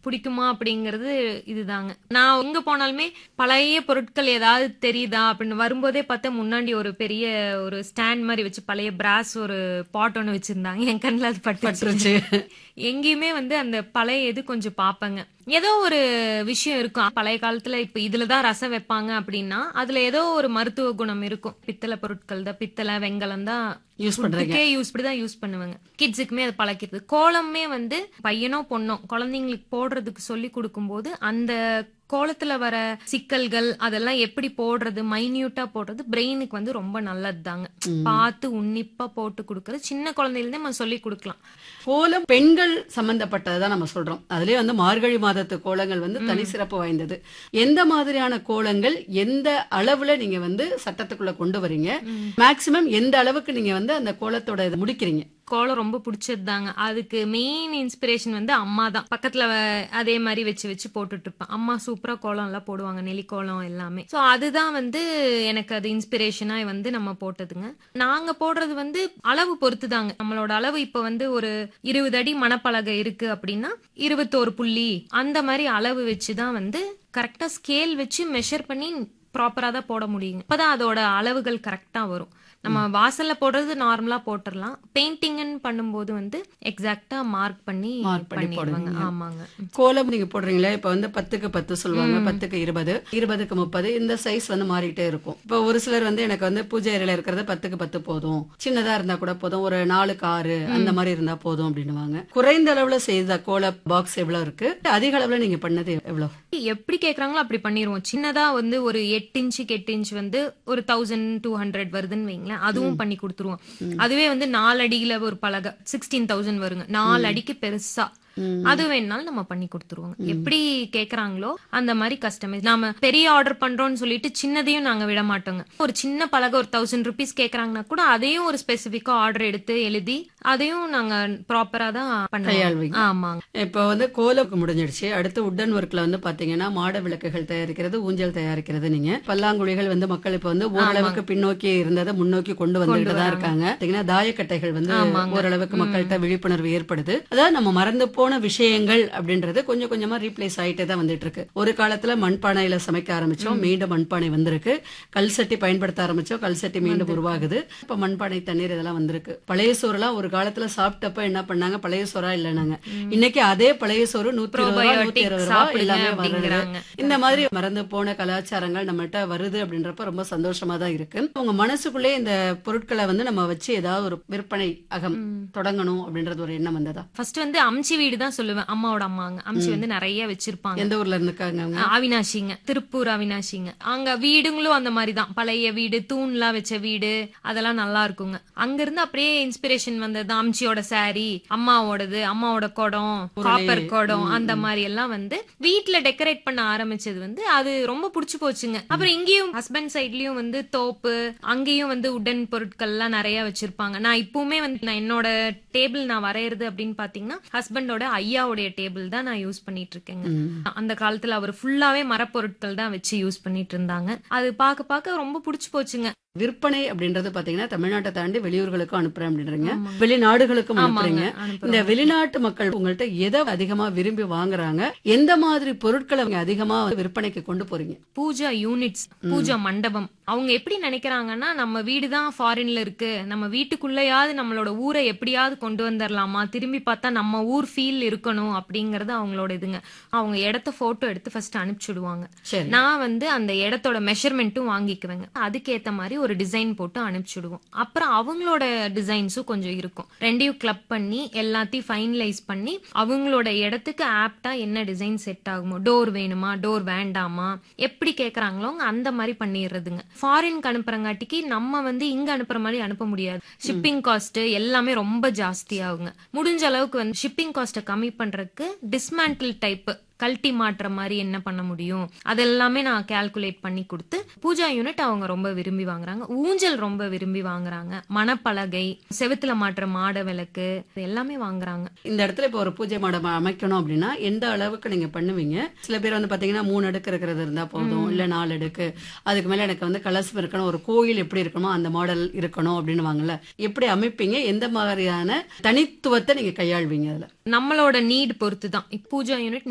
பிடிக்குமா அப்படிங்கறது இதுதாங்க நான் எங்க போனாலுமே பழைய பொருட்கள் ஏதாவது தெரியுதா அப்படின்னு வரும்போதே பார்த்தா முன்னாடி ஒரு பெரிய ஒரு ஸ்டாண்ட் மாதிரி வச்சு பழைய பிராஸ் ஒரு பாட் ஒன்று வச்சிருந்தாங்க என் கண்ணில் அது பட்டுருச்சு எங்கேயுமே வந்து அந்த பழைய இது கொஞ்சம் பார்ப்பேங்க ஏதோ ஒரு விஷயம் இருக்கும் பழைய காலத்துல இப்ப இதுலதான் ரசம் வைப்பாங்க அப்படின்னா அதுல ஏதோ ஒரு மருத்துவ குணம் இருக்கும் பித்தளை பொருட்கள் தான் பித்தளை வெங்கலம் தான் யூஸ் பண்றீங்க ஃபுட்டுக்கே யூஸ் தான் யூஸ் பண்ணுவாங்க கிட்ஸுக்குமே அது பழக்கிறது கோலமே வந்து பையனோ பொண்ணோ குழந்தைங்களுக்கு போடுறதுக்கு சொல்லி கொடுக்கும்போது அந்த கோலத்துல வர சிக்கல்கள் அதெல்லாம் எப்படி போடுறது மைன்யூட்டா போடுறது பிரெயினுக்கு வந்து ரொம்ப நல்லது தாங்க பார்த்து உன்னிப்பா போட்டு கொடுக்கறது சின்ன குழந்தையில நம்ம சொல்லி கொடுக்கலாம் கோலம் பெண்கள் சம்பந்தப்பட்டதுதான் நம்ம சொல்றோம் அதுலயே வந்து மார்கழி மாதத்து கோலங்கள் வந்து தனி சிறப்பு வாய்ந்தது எந்த மாதிரியான கோலங்கள் எந்த அளவுல நீங்க வந்து சட்டத்துக்குள்ள கொண்டு வரீங்க மேக்சிமம் எந்த அளவுக்கு நீங்க வந்து அந்த கோலத்தோட இதை முடிக்கிறீங்க கோலம் ரொம்ப பிடிச்சது தாங்க அதுக்கு மெயின் இன்ஸ்பிரேஷன் வந்து அம்மா தான் பக்கத்துல வ- அதே மாதிரி வச்சு வச்சு போட்டுட்டு இருப்பேன் அம்மா சூப்பரா கோலம் எல்லாம் போடுவாங்க நெலி கோலம் எல்லாமே சோ அதுதான் வந்து எனக்கு அது இன்ஸ்பிரேஷனா வந்து நம்ம போட்டதுங்க நாங்க போடுறது வந்து அளவு பொறுத்து தாங்க நம்மளோட அளவு இப்ப வந்து ஒரு இருபது அடி மணப்பலகை இருக்கு அப்படின்னா இருபத்தோரு புள்ளி அந்த மாதிரி அளவு வச்சுதான் வந்து கரெக்டா ஸ்கேல் வச்சு மெஷர் பண்ணி ப்ராப்பரா தான் போட முடியுங்க அப்பதான் அதோட அளவுகள் கரெக்டா வரும் நம்ம வாசல்ல போடுறது நார்மலா போட்டுடலாம் பெயிண்டிங்னு பண்ணும்போது வந்து எக்ஸாக்டா மார்க் பண்ணி Mark பண்ணி பண்ணிடுவாங்க போடுவீங்க. ஆமாங்க கோலம் நீங்க போடுறீங்களே இப்ப வந்து பத்துக்கு பத்து சொல்லுவாங்க பத்துக்கு இருபது இருபதுக்கு முப்பது இந்த சைஸ் வந்து மாறிட்டே இருக்கும் இப்ப ஒரு சிலர் வந்து எனக்கு வந்து பூஜை அறையில இருக்கிறது பத்துக்கு பத்து போதும் சின்னதா இருந்தா கூட போதும் ஒரு நாலுக்கு ஆறு அந்த மாதிரி இருந்தா போதும் அப்படின்னுவாங்க குறைந்த அளவுல செய்த கோல பாக்ஸ் எவ்வளவு இருக்கு அதிக அளவுல நீங்க பண்ணது எவ்வளவு எப்படி கேக்குறாங்களோ அப்படி பண்ணிருவோம் சின்னதா வந்து ஒரு எட்டு இன்ச்சுக்கு எட்டு இன்ச் வந்து ஒரு தௌசண்ட் டூ ஹண்ட்ரட் வருதுன்னு வைங்களேன் அதுவும் பண்ணி கொடுத்துருவோம் அதுவே வந்து நாலு அடியில ஒரு பலகை சிக்ஸ்டீன் தௌசண்ட் வருங்க நாலு அடிக்கு பெருசா அது வேணாலும் நம்ம பண்ணி கொடுத்துருவோம் எப்படி கேக்குறாங்களோ அந்த மாதிரி கஸ்டமைஸ் நாம பெரிய ஆர்டர் பண்றோம்னு சொல்லிட்டு சின்னதையும் நாங்க விட மாட்டோங்க ஒரு சின்ன பலகை ஒரு தௌசண்ட் ருபீஸ் கேக்குறாங்கன்னா கூட அதையும் ஒரு ஸ்பெசிபிக்கா ஆர்டர் எடுத்து எழுதி அதையும் நாங்க ப்ராப்பரா தான் பண்ணுவோம் கையாள்வீங்க. ஆமாங்க இப்ப வந்து கோலம் முடிஞ்சிடுச்சு அடுத்து உட்டன் ஒர்க்ல வந்து பாத்தீங்கன்னா மாட விளக்குகள் தயாரிக்கிறது ஊஞ்சல் தயாரிக்கிறது நீங்க பல்லாங்குழிகள் வந்து மக்கள் இப்ப வந்து ஓரளவுக்கு பின்னோக்கி இருந்ததை முன்னோக்கி கொண்டு வந்துட்டு தான் இருக்காங்க பாத்தீங்கன்னா தாயக்கட்டைகள் வந்து ஓரளவுக்கு மக்கள்கிட்ட விழிப்புணர்வு ஏற்படுது அதாவது நம்ம மறந்து போன விஷயங்கள் அப்படின்றது கொஞ்சம் கொஞ்சமா ரீப்ளேஸ் ஆயிட்டே தான் வந்துட்டு இருக்கு ஒரு காலத்துல மண்பானையில சமைக்க ஆரம்பிச்சோம் மீண்டும் மண்பானை வந்திருக்கு கல் சட்டி பயன்படுத்த ஆரம்பிச்சோம் கல் சட்டி மீண்டும் உருவாகுது இப்ப மண்பானை தண்ணீர் இதெல்லாம் வந்திருக்கு பழைய சோறுலாம் ஒரு காலத்துல சாப்பிட்டப்ப என்ன பண்ணாங்க பழைய சோறா இல்லைனாங்க இன்னைக்கு அதே பழைய சோறு நூத்தி இருபது ரூபா நூத்தி Probiotic இருபது ரூபா சாப்பிடுங்க எல்லாமே வருது அப்படிங்கிறாங்க. இந்த மாதிரி மறந்து போன கலாச்சாரங்கள் நம்மகிட்ட வருது அப்படின்றப்ப ரொம்ப சந்தோஷமா தான் இருக்கு உங்க மனசுக்குள்ளே இந்த பொருட்களை வந்து நம்ம வச்சு ஏதாவது ஒரு விற்பனை அகம் தொடங்கணும் அப்படின்றது ஒரு எண்ணம் வந்ததா ஃபர்ஸ்ட் வந்து அம்ச்சி வீடு தான் சொல்லுவேன் அம்மாவோட அம்மாங்க அம்ச்சி வந்து நிறைய வச்சிருப்பாங்க எந்த ஊர்ல இருந்துக்காங்க அவங்க அஹ் அவினாஷிங்க திருப்பூர் அவினாஷிங்க அங்க வீடுங்களும் அந்த மாதிரி தான் பழைய வீடு தூண்லாம் வச்ச வீடு அதெல்லாம் நல்லா இருக்குங்க அங்க இருந்து அப்படியே இன்ஸ்பிரேஷன் வந்தது அம்ச்சியோட saree அம்மாவோடது அம்மாவோட குடம் காப்பர் குடம் அந்த மாதிரி எல்லாம் வந்து வீட்ல டெக்கரேட் பண்ண ஆரம்பிச்சது வந்து அது ரொம்ப புடிச்சு போச்சுங்க அப்புறம் இங்கேயும் ஹஸ்பண்ட் சைட்லயும் வந்து தோப்பு அங்கேயும் வந்து உடன் பொருட்கள் எல்லாம் நிறைய வச்சிருப்பாங்க நான் இப்பவுமே வந்து நான் என்னோட டேபிள் நான் வரையறது அப்படின்னு பாத்தீங்கன்னா ஹஸ்பண்டோட ஐயாவுடைய டேபிள் தான் நான் யூஸ் பண்ணிட்டு இருக்கேங்க அந்த காலத்துல அவர் ஃபுல்லாவே மரப்பொருட்கள் தான் வச்சு யூஸ் பண்ணிட்டு இருந்தாங்க அது பார்க்க பார்க்க ரொம்ப புடிச்சு போச்சுங்க விற்பனை அப்படின்றது பாத்தீங்கன்னா தமிழ்நாட்டை தாண்டி வெளியூர்களுக்கும் அனுப்புறேன் அப்படின்றீங்க வெளிநாடுகளுக்கும் அனுப்புறீங்க அனுப்புறோம். இந்த வெளிநாட்டு மக்கள் உங்கள்ட்ட எதை அதிகமா விரும்பி வாங்குறாங்க எந்த மாதிரி பொருட்களை அவங்க அதிகமா விற்பனைக்கு கொண்டு போறீங்க பூஜா யூனிட்ஸ் பூஜா மண்டபம் அவங்க எப்படி நினைக்கிறாங்கன்னா நம்ம வீடு தான் ஃபாரின்ல இருக்கு நம்ம வீட்டுக்குள்ளயாவது நம்மளோட ஊரை எப்படியாவது கொண்டு வந்துடலாமா திரும்பி பார்த்தா நம்ம ஊர் ஃபீல் இருக்கணும் அப்படிங்கறது அவங்களோட இதுங்க அவங்க இடத்த போட்டோ எடுத்து ஃபர்ஸ்ட் அனுப்பிச்சுடுவாங்க சரி நான் வந்து அந்த இடத்தோட மெஷர்மெண்ட்டும் வாங்கிக்குவேங்க அதுக்கேத்த மாதிரி ஒரு டிசைன் போட்டு அனுப்பிச்சுடுவோம் அப்புறம் அவங்களோட டிசைன்ஸும் கொஞ்சம் இருக்கும் ரெண்டையும் கிளப் பண்ணி எல்லாத்தையும் ஃபைனலைஸ் பண்ணி அவங்களோட இடத்துக்கு ஆப்டா என்ன டிசைன் செட் ஆகுமோ டோர் வேணுமா டோர் வேண்டாமா எப்படி கேக்குறாங்களோ அந்த மாதிரி பண்ணிடுறதுங்க ஃபாரின்க்கு அனுப்புறங்காட்டிக்கு நம்ம வந்து இங்க அனுப்புற மாதிரி அனுப்ப முடியாது ஷிப்பிங் காஸ்ட் எல்லாமே ரொம்ப ஜாஸ்தி ஆகுங்க முடிஞ்ச அளவுக்கு வந்து ஷிப்பிங் காஸ்ட்டை கம்மி பண்றதுக்கு டிஸ்மேண்டில் டைப் கழட்டி மாட்டுற மாதிரி என்ன பண்ண முடியும் அதெல்லாமே நான் கால்குலேட் பண்ணி கொடுத்து பூஜா யூனிட் அவங்க ரொம்ப விரும்பி வாங்குறாங்க ஊஞ்சல் ரொம்ப விரும்பி வாங்குறாங்க மணப்பலகை செவுத்துல மாட்டுற மாட விளக்கு இது எல்லாமே வாங்குறாங்க இந்த இடத்துல இப்போ ஒரு பூஜை மாடம் அமைக்கணும் அப்படின்னா எந்த அளவுக்கு நீங்க பண்ணுவீங்க சில பேர் வந்து பாத்தீங்கன்னா மூணு அடுக்கு இருக்கிறது இருந்தா போதும் இல்ல நாலு அடுக்கு அதுக்கு மேல எனக்கு வந்து கலசம் இருக்கணும் ஒரு கோயில் எப்படி இருக்கணுமோ அந்த மாடல் இருக்கணும் அப்படின்னு வாங்கல எப்படி அமைப்பீங்க எந்த மாதிரியான தனித்துவத்தை நீங்க கையாள்வீங்க அதுல நம்மளோட நீட் பொறுத்து தான் பூஜா யூனிட்